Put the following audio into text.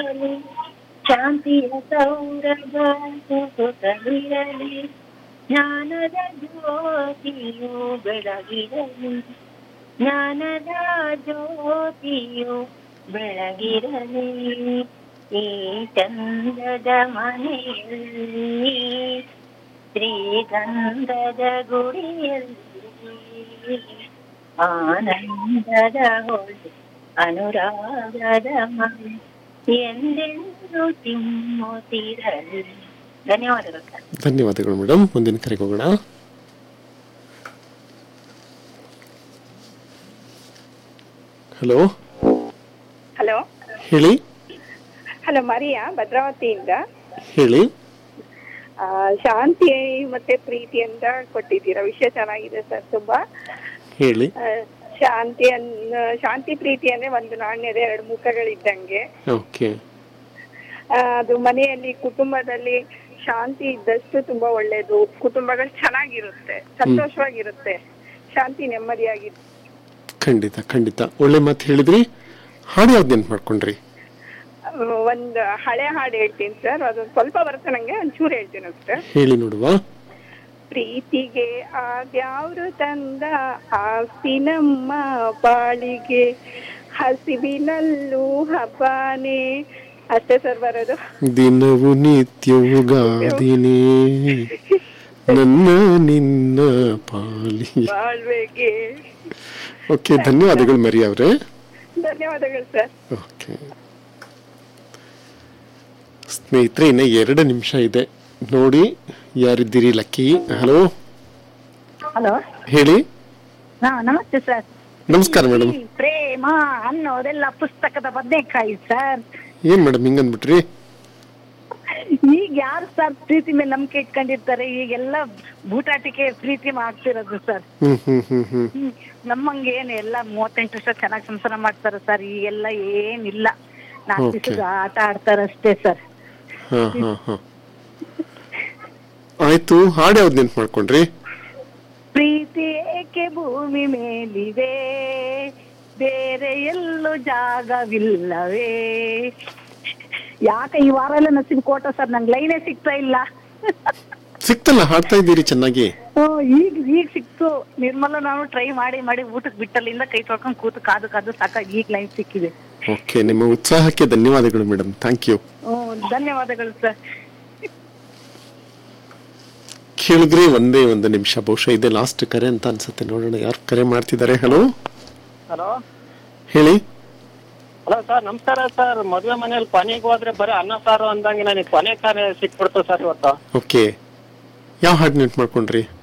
ಬೆಳಗಿರಲಿ ಶಾಂತಿಯ ಸೌರಭ ಸುತ್ತಲಿರಲಿ ಜ್ಞಾನದ ಜ್ಯೋತಿಯು ಬೆಳಗಿರಲಿ ಜ್ಞಾನದ ಜ್ಯೋತಿಯು ಬೆಳಗಿರಲಿ ಈ ಚಂದದ ಮನೆಯಲ್ಲಿ ಶ್ರೀಗಂಧದ ಗುಡಿಯಲ್ಲಿ ಆನಂದದ ಹೊಳೆ ಅನುರಾಗದ ಮನೆ ಎಂದೆಂದು ತಿಮ್ಮುತ್ತಿರಲಿ ಧನ್ಯವಾದಗಳು ಸರ್ ಧನ್ಯವಾದಗಳು ಮೇಡಮ್ ಮುಂದಿನ ಕರೆಗೆ ಹೋಗೋಣ ಹಲೋ ಹಲೋ ಹೇಳಿ ಹಲೋ ಮರಿಯಾ ಭದ್ರಾವತಿಯಿಂದ ಹೇಳಿ ಆ, ಶಾಂತಿ ಮತ್ತೆ ಪ್ರೀತಿ ಅಂತ ಕೊಟ್ಟಿದ್ದೀರಾ ವಿಷಯ ಚೆನ್ನಾಗಿದೆ ಸರ್ ತುಂಬಾ ಹೇಳಿ ಆ, ಶಾಂತಿ ಅನ್ ಶಾಂತಿ ಪ್ರೀತಿ ಅಂದ್ರೆ ಒಂದು ನಾಣ್ಯದ ಎರಡು ಮುಖಗಳಿದ್ದಂಗೆ ಓಕೆ ಆ, ಅದು ಮನೆಯಲ್ಲಿ ಕುಟುಂಬದಲ್ಲಿ ಶಾಂತಿ ಇದ್ದಷ್ಟು ತುಂಬಾ ಒಳ್ಳೇದು ಕುಟುಂಬಗಳು ಚೆನ್ನಾಗಿರುತ್ತೆ ಸಂತೋಷವಾಗಿರುತ್ತೆ ಶಾಂತಿ ನೆಮ್ಮದಿಯಾಗಿ ಖಂಡಿತ ಖಂಡಿತ ಒಳ್ಳೆ ಮಾತು ಹೇಳಿದ್ರಿ ಹಾಡು ಯಾವ್ದು ನೆನ್ಪು ಮಾಡ್ಕೊಂಡ್ರಿ ಆ, ಒಂದು ಹಳೆ ಹಾಡು ಹೇಳ್ತೀನಿ ಸರ್ ಅದೊಂದು ಸ್ವಲ್ಪ ಬರುತ್ತೆ ನಂಗೆ ಒಂಚೂರು ಹೇಳ್ತೀನಿ ಅಷ್ಟೇ ಹೇಳಿ ನೋಡುವ ಪ್ರೀತಿಗೆ ಆದ್ಯಾವ್ರು ತಂದ ಆಸ್ತಿ ನಮ್ಮ ಬಾಳಿಗೆ ಹಸಿವಿನಲ್ಲೂ ಹಬ್ಬಾನೆ ಅಷ್ಟೇ ಸರ್ ಬರೋದು ದಿನವು ನಿತ್ಯವು ಗಾದಿನೇ ನನ್ನ ನಿನ್ನ ಪಾಲಿ ಬಾಳ್ವೆಗೆ ಓಕೆ ಧನ್ಯವಾದಗಳು ಮರಿ ಅವರೇ ಧನ್ಯವಾದಗಳು ಸರ್ ಓಕೆ ಸ್ನೇಹಿತರೆ ಇನ್ನು ಎರಡು ನಿಮಿಷ ಇದೆ ನೋಡಿ ಯಾರಿದ್ದೀರಿ ಲಕ್ಕಿ ಹಲೋ ಹಲೋ ಹೇಳಿ ಹಾ ನಮಸ್ತೆ ಸರ್ ನಮಸ್ಕಾರ ಮೇಡಮ್ ಈ ಪ್ರೇಮ ಅನ್ನೋದೆಲ್ಲ ಪುಸ್ತಕದ ಬದನೆಕಾಯಿ ಸರ್ ಏನ್ ಮೇಡಮ್ ಹಿಂಗಂದ್ಬಿಟ್ರಿ ಈಗ ಯಾರು ಸರ್ ಪ್ರೀತಿ ಮೇಲೆ ನಂಬಿಕೆ ಇಟ್ಕೊಂಡಿರ್ತಾರೆ ಈಗೆಲ್ಲ ಬೂಟಾಟಿಕೆ ಪ್ರೀತಿ ಮಾಡ್ತಿರೋದು ಸರ್ ಹ್ಮ್ ಹ್ಮ್ ಹ್ಮ್ ಹ್ಮ್ ಹ್ಮ್. ನಮ್ಮಂಗೆ ಏನು ಎಲ್ಲ ಮೂವತ್ತೆಂಟು ವರ್ಷ ಚೆನ್ನಾಗಿ ಸಂಸಾರ ಮಾಡ್ತಾರೆ ಸರ್ ಈಗೆಲ್ಲ ಏನಿಲ್ಲ ನಾಲ್ಕು Okay. ದಿವಸದ ಆಟ ಆಡ್ತಾರೆ ಅಷ್ಟೇ ಸರ್ ಹಾ ಹಾ ಹಾ ಆಯ್ತು ಹಾಡು ಯಾವ್ದು ನೆನ್ಪು ಮಾಡ್ಕೊಂಡ್ರಿ ಪ್ರೀತಿ ಏಕೆ ಭೂಮಿ ಮೇಲಿದೆ ಬೇರೆ ಎಲ್ಲೂ ಜಾಗವಿಲ್ಲವೇ ಯಾಕೆ ಈ ವಾರ ಎಲ್ಲ ನಸೀಬ್ ಕೋಟ ಸರ್ ನಂಗೆ ಲೈನೇ ಸಿಗ್ತಾ ಇಲ್ಲ ಸಿಕ್ತಲ್ಲ ಹಾಡ್ತಾ ಇದ್ದೀರಿ ಚೆನ್ನಾಗಿ ಓ, ಈಗ ಈಗ ಸಿಕ್ತು ನಿರ್ಮಲ ನಾನು ಟ್ರೈ ಮಾಡಿ ಮಾಡಿ ಊಟಕ್ಕೆ ಬಿಟ್ಟಲ್ಲಿಂದ ಕೈ ತೊಳ್ಕೊಂಡು ಕೂತು ಕಾದು ಕಾದು ಸಾಕಾಗಿ ಈಗ ಲೈನ್ ಸಿಕ್ಕಿದೆ ಓಕೆ ನಿಮ್ಮ ಉತ್ಸಾಹಕ್ಕೆ ಧನ್ಯವಾದಗಳು ಮೇಡಮ್ ಥ್ಯಾಂಕ್ ಯು ಹ್ಮ್ ಧನ್ಯವಾದಗಳು ಸರ್ ಕೇಳಿದ್ರಿ ಒಂದೇ ಒಂದು ನಿಮಿಷ ಬಹುಶಃ ಇದೆ ಲಾಸ್ಟ್ ಕರೆ ಅಂತ ಅನ್ಸುತ್ತೆ ನೋಡೋಣ ಯಾರು ಕರೆ ಮಾಡ್ತಿದ್ದಾರೆ ಹಲೋ ಹಲೋ ಹೇಳಿ ಹಲೋ ಸರ್ ನಮಸ್ಕಾರ ಸರ್ ಮದುವೆ ಮನೇಲಿ ಕೊನೆಗೆ ಹೋದ್ರೆ ಬರೀ ಅನ್ನ ಸಾರು ಅಂದಂಗೆ ನನಗೆ ಕೊನೆ ಕಾರ್ಯ ಸಿಕ್ಬಿಡ್ತು ಸರ್ ಇವತ್ತು ಓಕೆ ಯಾವ ಹಾಡು ನೆನ್ಪು ಮಾಡ್ಕೊಂಡ್ರಿ